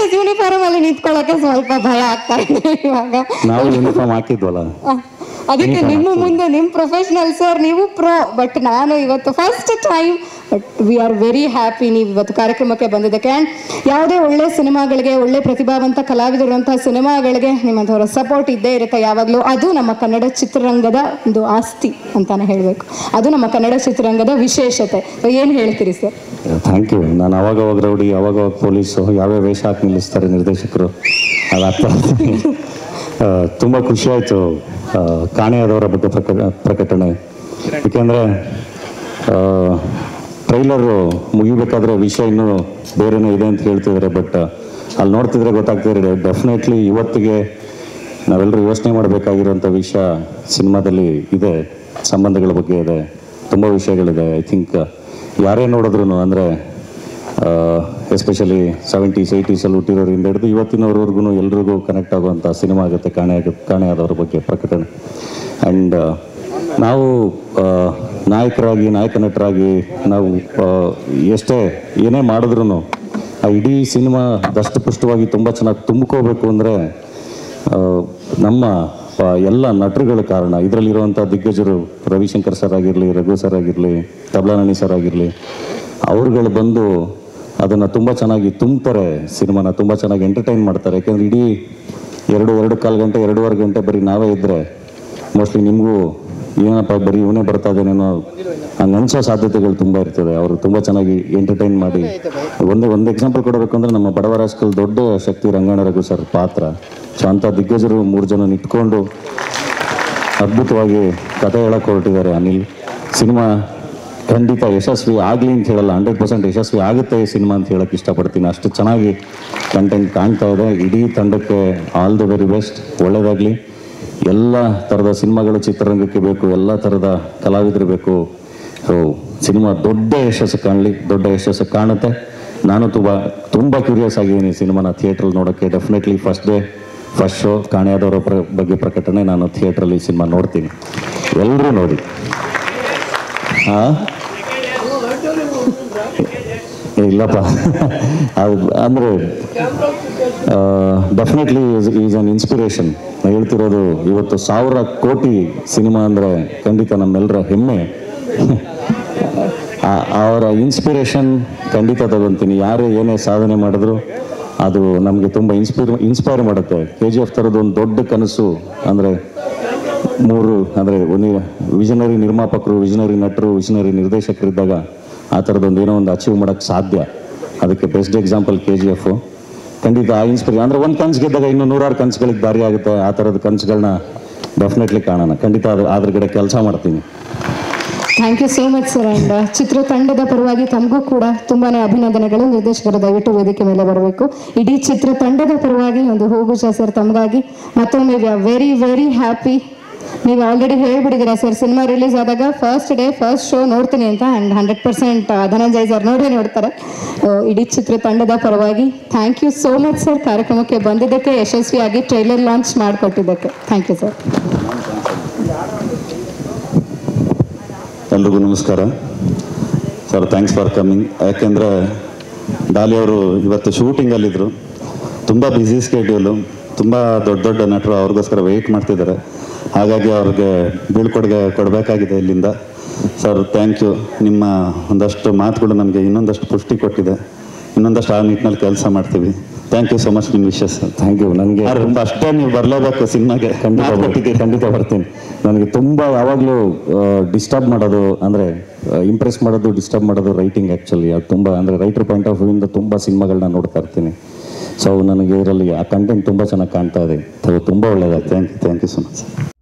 Police uniform ಅಲ್ಲಿ ನಿಂತ್ಕೊಳ್ಳೋಕೆ ಸ್ವಲ್ಪ ಭಯ ಆಗ್ತಾ ಇದೆ ಇವಾಗ ನಾವು ಯೂನಿಫಾರ್ಮ್ ಹಾಕಿದ್ವಲ್ಲ ಅಹ್, ಅದಕ್ಕೆ ನಿಮ್ಮ ಮುಂದೆ ನಿಮ್ಮ ಪ್ರೊಫೆಷನಲ್ ಸರ್ ನೀವು ಪ್ರೋ ಬಟ್ ನಾನು ಇವತ್ತು first time but we are very happy ನೀವು ಇವತ್ತು ಕಾರ್ಯಕ್ರಮಕ್ಕೆ ಬಂದಿದ್ದಕ್ಕೆ ಆ್ಯಂಡ್ ಯಾವುದೇ ಒಳ್ಳೆ ಸಿನಿಮಾಗಳಿಗೆ ಒಳ್ಳೆ ಪ್ರತಿಭಾವಂತ ಕಲಾವಿದರುವಂತಹ ಸಿನಿಮಾಗಳಿಗೆ ನಿಮ್ಮಂಥವರ ಸಪೋರ್ಟ್ ಇದ್ದೇ ಇರುತ್ತೆ ಯಾವಾಗಲೂ ಅದು ನಮ್ಮ ಕನ್ನಡ ಚಿತ್ರರಂಗದ ಒಂದು ಆಸ್ತಿ ಅಂತಾನೆ ಹೇಳಬೇಕು ಅದು ನಮ್ಮ ಕನ್ನಡ ಚಿತ್ರರಂಗದ ವಿಶೇಷತೆ ಏನು ಹೇಳ್ತೀರಿ ಸರ್ ಥ್ಯಾಂಕ್ ಯು ನಾನು ಅವಾಗ ಅವಾಗ ರೌಡಿ ಅವಾಗ ಅವಾಗ ಪೊಲೀಸು ಯಾವ್ಯಾವ ವೇಷ ಹಾಕಿ ನಿಲ್ಲಿಸ್ತಾರೆ ನಿರ್ದೇಶಕರು ಅದು ಆಗ್ತಾ ತುಂಬ ಖುಷಿ ಆಯಿತು ಕಾಣೆಯಾದವರ ಬಗ್ಗೆ ಪ್ರಕ ಪ್ರಕಟಣೆ ಏಕೆಂದರೆ ಟ್ರೈಲರು ಮುಗಿಬೇಕಾದ್ರೆ ವಿಷಯ ಇನ್ನೂ ಬೇರೆನೇ ಇದೆ ಅಂತ ಹೇಳ್ತಿದ್ದಾರೆ ಬಟ್ ಅಲ್ಲಿ ನೋಡ್ತಿದ್ರೆ ಗೊತ್ತಾಗ್ತಿದ್ರೆ ಡೆಫಿನೆಟ್ಲಿ ಇವತ್ತಿಗೆ ನಾವೆಲ್ಲರೂ ಯೋಚನೆ ಮಾಡಬೇಕಾಗಿರೋಂಥ ವಿಷಯ ಸಿನಿಮಾದಲ್ಲಿ ಇದೆ ಸಂಬಂಧಗಳ ಬಗ್ಗೆ ಇದೆ ತುಂಬ ವಿಷಯಗಳಿದೆ ಐ ಥಿಂಕ್ ಯಾರೇ ನೋಡಿದ್ರು ಅಂದರೆ ಎಸ್ಪೆಷಲಿ ಸೆವೆಂಟೀಸ್ ಏಯ್ಟೀಸಲ್ಲಿ ಹುಟ್ಟಿರೋರಿಂದ ಹಿಡಿದು ಇವತ್ತಿನವರೆಗೂ ಎಲ್ರಿಗೂ ಕನೆಕ್ಟ್ ಆಗುವಂಥ ಸಿನಿಮಾ ಆಗುತ್ತೆ ಕಾಣೆ ಆಗ ಕಾಣೆಯಾದವ್ರ ಬಗ್ಗೆ ಪ್ರಕಟಣೆ ಆ್ಯಂಡ್ ನಾವು ಆ, ನಾಯಕರಾಗಿ ನಾಯಕ ನಟರಾಗಿ ನಾವು ಆ, ಎಷ್ಟೇ ಏನೇ ಮಾಡಿದ್ರು ಆ ಇಡೀ ಸಿನಿಮಾ ದಷ್ಟಪುಷ್ಟವಾಗಿ ತುಂಬ ಚೆನ್ನಾಗಿ ತುಂಬ್ಕೋಬೇಕು ಅಂದರೆ ನಮ್ಮ ಆ, ಎಲ್ಲ ನಟರುಗಳ ಕಾರಣ ಇದರಲ್ಲಿರುವಂಥ ದಿಗ್ಗಜರು ರವಿಶಂಕರ್ ಸರ್ ಆಗಿರಲಿ ರಘು ಸರ್ ಆಗಿರಲಿ ತಬ್ಲಾನಣಿ ಸರ್ ಆಗಿರಲಿ ಅವ್ರುಗಳು ಬಂದು ಅದನ್ನು ತುಂಬ ಚೆನ್ನಾಗಿ ತುಂಬ್ತಾರೆ ಸಿನಿಮಾನ ತುಂಬ ಚೆನ್ನಾಗಿ ಎಂಟರ್ಟೈನ್ ಮಾಡ್ತಾರೆ ಯಾಕೆಂದ್ರೆ ಇಡೀ ಎರಡು ಎರಡು ಕಾಲು ಗಂಟೆ ಎರಡೂವರೆ ಗಂಟೆ ಬರೀ ನಾವೇ ಇದ್ದರೆ ಮೋಸ್ಟ್ಲಿ ನಿಮಗೂ ಏನಪ್ಪ ಬರೀ ಇವನೇ ಬರ್ತಾ ಇದ್ದಾನೇನೋ ಹಂಗೆ ಅನ್ಸೋ ಸಾಧ್ಯತೆಗಳು ತುಂಬ ಇರ್ತದೆ ಅವರು ತುಂಬ ಚೆನ್ನಾಗಿ ಎಂಟರ್ಟೈನ್ ಮಾಡಿ ಒಂದು ಒಂದು ಎಕ್ಸಾಂಪಲ್ ಕೊಡಬೇಕು ಅಂದರೆ ನಮ್ಮ ಬಡವ ರಾಜಕೀಯ ದೊಡ್ಡ ಶಕ್ತಿ ರಂಗಣ್ಣ ರಘು ಸರ್ ಪಾತ್ರ ಸೊ ಅಂಥ ದಿಗ್ಗಜರು ಮೂರು ಜನ ಇಟ್ಕೊಂಡು ಅದ್ಭುತವಾಗಿ ಕಥೆ ಹೇಳಕ್ಕೆ ಹೊರಟಿದ್ದಾರೆ ಅನಿಲ್ ಸಿನಿಮಾ ಖಂಡಿತ ಯಶಸ್ವಿ ಆಗಲಿ ಅಂತ ಹೇಳಲ್ಲ ಹಂಡ್ರೆಡ್ ಪರ್ಸೆಂಟ್ ಯಶಸ್ವಿ ಆಗುತ್ತೆ ಈ ಸಿನಿಮಾ ಅಂತ ಹೇಳಕ್ಕೆ ಇಷ್ಟಪಡ್ತೀನಿ ಅಷ್ಟು ಚೆನ್ನಾಗಿ ಕಂಟೆಂಟ್ ಕಾಣ್ತಾ ಇದೆ ಇಡೀ ತಂಡಕ್ಕೆ ಆಲ್ ದ ವೆರಿ ಬೆಸ್ಟ್ ಒಳ್ಳೆಯದಾಗಲಿ ಎಲ್ಲ ಥರದ ಸಿನಿಮಾಗಳು ಚಿತ್ರರಂಗಕ್ಕೆ ಬೇಕು ಎಲ್ಲ ಥರದ ಕಲಾವಿದರು ಬೇಕು ಸೊ ಸಿನಿಮಾ ದೊಡ್ಡ ಯಶಸ್ಸು ಕಾಣಲಿ ದೊಡ್ಡ ಯಶಸ್ಸು ಕಾಣುತ್ತೆ ನಾನು ತುಂಬ ತುಂಬ ಕ್ಯೂರಿಯಸ್ ಆಗಿದ್ದೀನಿ ಸಿನಿಮಾನ ಥಿಯೇಟ್ರಲ್ಲಿ ನೋಡೋಕ್ಕೆ definitely first day first show ಕಾಣೆಯಾದವರ ಪ್ರ ಬಗ್ಗೆ ಪ್ರಕಟಣೆ ನಾನು ಥಿಯೇಟ್ರಲ್ಲಿ ಸಿನಿಮಾ ನೋಡ್ತೀನಿ ಎಲ್ಲರೂ ನೋಡಿ ಹಾಂ ಇಲ್ಲಪ್ಪ ಅದು ಅಂದರೆ ಡೆಫಿನೆಟ್ಲಿ ಈಸ್ ಅನ್ ಇನ್ಸ್ಪಿರೇಷನ್ ನಾನು ಹೇಳ್ತಿರೋದು ಇವತ್ತು ಸಾವಿರ ಕೋಟಿ ಸಿನಿಮಾ ಅಂದರೆ ಖಂಡಿತ ನಮ್ಮೆಲ್ಲರ ಹೆಮ್ಮೆ ಆ- ಅವರ ಇನ್ಸ್ಪಿರೇಷನ್ ಖಂಡಿತ ತಗೊತೀನಿ ಯಾರೇ ಏನೇ ಸಾಧನೆ ಮಾಡಿದ್ರು ಅದು ನಮಗೆ ತುಂಬ ಇನ್ಸ್ಪೈರ್ ಇನ್ಸ್ಪೈರ್ ಮಾಡುತ್ತೆ ಕೆ ಜಿ ಎಫ್ ಥರದ್ದು ಒಂದು ದೊಡ್ಡ ಕನಸು ಅಂದರೆ ಮೂರು ಅಂದರೆ ಒಂದು ವಿಷನರಿ ನಿರ್ಮಾಪಕರು ವಿಷನರಿ ನಟರು ವಿಷನರಿ ನಿರ್ದೇಶಕರಿದ್ದಾಗ ಆ ಥರದೊಂದು ಏನೋ ಒಂದು ಅಚೀವ್ ಮಾಡೋಕ್ಕೆ ಸಾಧ್ಯ ಅದಕ್ಕೆ best example K G F ಖಂಡಿತ ಆ ಇನ್ಸ್ಪಿರೇಷನ್ ಅಂದರೆ ಒಂದು ಕನಸು ಗೆದ್ದಾಗ ಇನ್ನು ನೂರಾರು ಕನಸುಗಳಿಗೆ ದಾರಿ ಆಗುತ್ತೆ ಆ ಥರದ ಕನಸುಗಳನ್ನ ಡೆಫಿನೆಟ್ಲಿ ಕಾಣೋಣ ಖಂಡಿತ ಅದ್ರ ಅದ್ರ ಕಡೆ ಕೆಲಸ ಮಾಡ್ತೀನಿ thank you so much sir and ಚಿತ್ರತಂಡದ ಪರವಾಗಿ ತಮಗೂ ಕೂಡ ತುಂಬಾನೇ ಅಭಿನಂದನೆಗಳು ನಿರ್ದೇಶಕರು ದಯವಿಟ್ಟು ವೇದಿಕೆ ಮೇಲೆ ಬರಬೇಕು ಇಡೀ ಚಿತ್ರತಂಡದ ಪರವಾಗಿ ಒಂದು ಹೂಗುಚ ಸರ್ ತಮಗಾಗಿ ಮತ್ತೊಮ್ಮೆ we are very very happy ನೀವು ಆಲ್ರೆಡಿ ಹೇಳ್ಬಿಟ್ಟಿದ್ದೀರಾ ಸರ್ ಸಿನಿಮಾ ರಿಲೀಸ್ ಆದಾಗ ಫಸ್ಟ್ ಡೇ ಫಸ್ಟ್ ಶೋ ನೋಡ್ತೀನಿ ಅಂತ and hundred percent Dhananjay sir ನೋಡೇ ನೋಡ್ತಾರೆ ಆ, ಇಡೀ ಚಿತ್ರತಂಡದ ಪರವಾಗಿ thank you so much sir ಕಾರ್ಯಕ್ರಮಕ್ಕೆ ಬಂದಿದ್ದಕ್ಕೆ ಯಶಸ್ವಿಯಾಗಿ ಟ್ರೈಲರ್ ಲಾಂಚ್ ಮಾಡಿಕೊಟ್ಟಿದ್ದಕ್ಕೆ ಥ್ಯಾಂಕ್ ಯು ಸರ್ ಎಲ್ರಿಗೂ ನಮಸ್ಕಾರ ಸರ್ ಥ್ಯಾಂಕ್ಸ್ ಫಾರ್ ಕಮ್ಮಿಂಗ್ ಯಾಕೆಂದರೆ ಡಾಲಿ ಅವರು ಇವತ್ತು ಶೂಟಿಂಗಲ್ಲಿದ್ದರು ತುಂಬ ಬ್ಯುಸಿ ಸ್ಕೆಡ್ಯೂಲು ತುಂಬ ದೊಡ್ಡ ದೊಡ್ಡ ನಟರು ಅವ್ರಿಗೋಸ್ಕರ ವೆಯ್ಟ್ ಮಾಡ್ತಿದ್ದಾರೆ ಹಾಗಾಗಿ ಅವ್ರಿಗೆ ಬೀಳ್ಕೊಡುಗೆ ಕೊಡಬೇಕಾಗಿದೆ ಇಲ್ಲಿಂದ ಸರ್ ಥ್ಯಾಂಕ್ ಯು ನಿಮ್ಮ ಒಂದಷ್ಟು ಮಾತುಗಳು ನಮಗೆ ಇನ್ನೊಂದಷ್ಟು ಪುಷ್ಟಿ ಕೊಟ್ಟಿದೆ ಇನ್ನೊಂದಷ್ಟು ಆ ನಿಟ್ಟಿನಲ್ಲಿ ಕೆಲಸ ಮಾಡ್ತೀವಿ ಥ್ಯಾಂಕ್ ಯು ಸೊ ಮಚ್ ನಿಮ್ಮ ವಿಶಸ್ ಥ್ಯಾಂಕ್ ಯು ನನಗೆ ತುಂಬ ಅಷ್ಟೇ ನೀವು ಬರಲೇಬೇಕು ಸಿನಿಮಾಗೆ ಖಂಡಿತ ಮಾತು ಬರ್ತೀನಿ ಕೊಟ್ಟಿದ್ದೀರಿ. ಖಂಡಿತ ಬರ್ತೀನಿ ನನಗೆ ತುಂಬ ಯಾವಾಗಲೂ ಡಿಸ್ಟರ್ಬ್ ಮಾಡೋದು ಅಂದರೆ ಇಂಪ್ರೆಸ್ ಮಾಡೋದು ಡಿಸ್ಟರ್ಬ್ ಮಾಡೋದು ರೈಟಿಂಗ್ ಆ್ಯಕ್ಚುಲಿ ಅದು ತುಂಬ ಅಂದರೆ ರೈಟರ್ ಪಾಯಿಂಟ್ ಆಫ್ ವ್ಯೂಯಿಂದ ತುಂಬ ಸಿನಿಮಾಗಳನ್ನ ನೋಡ್ತಾ ಇರ್ತೀನಿ ಸೊ ನನಗೆ ಇದರಲ್ಲಿ ಆ ಕಂಟೆಂಟ್ ತುಂಬ ಚೆನ್ನಾಗಿ ಕಾಣ್ತಾ ಇದೆ ಅದು ತುಂಬ ಒಳ್ಳೆಯದಾಗ್ತದೆ thank you thank you so much